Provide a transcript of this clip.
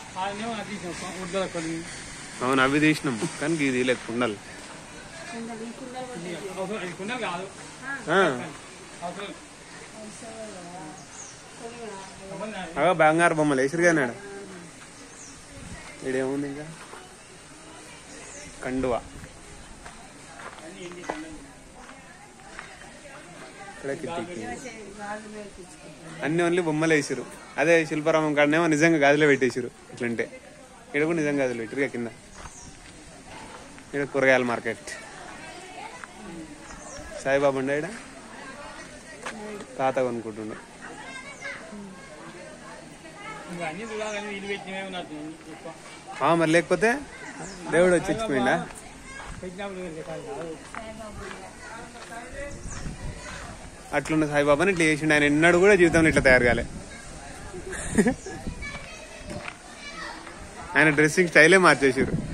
ఆయనేమో అది తీసాం ఉద్దర కొన్ని అవును అవి తీసినాం కానీ ఇది లేక కుండలు కుండలు ఈ కుండలు కూడా అవసరం అది కొన్నా కాదు ఆ, అవసరం అవన్నీ అగో బంగారు బొమ్మలు వేసిరు కానీ ఆడ ఇడేముంది ఇంకా కండువా ఇక్కడ కిటికీ గాజు పెట్టించుకుంటారు అన్ని ఓన్లీ బొమ్మలు వేసిరు అదే శిల్పారామం కాడనేమో నిజంగా గాదిలో పెట్టేసిరు ఇట్లంటే ఇక్కడ కూడా నిజంగా గాదిలో పెట్టిరు ఇక కింద ఇక్కడ కూరగాయల మార్కెట్ సాయిబాబా ఉండే ఈడ తాత కొనుక్కుంటుండే ఇంకా అన్ని చూడాలని వీలు పెట్టినవి నాకు ఎక్కువ ఆ, మరి లేకపోతే దేవుడు వచ్చి ఇచ్చిపోయిందా పెట్టినప్పుడు వేరే కాదు కాదు. అట్లున్న సాయిబాబాని ఇట్లా చేసిండు ఆయన ఎన్నడూ కూడా జీవితంలో ఇట్లా తయారు కాలే ఆయన డ్రెస్సింగ్ స్టైలే మార్చేసారు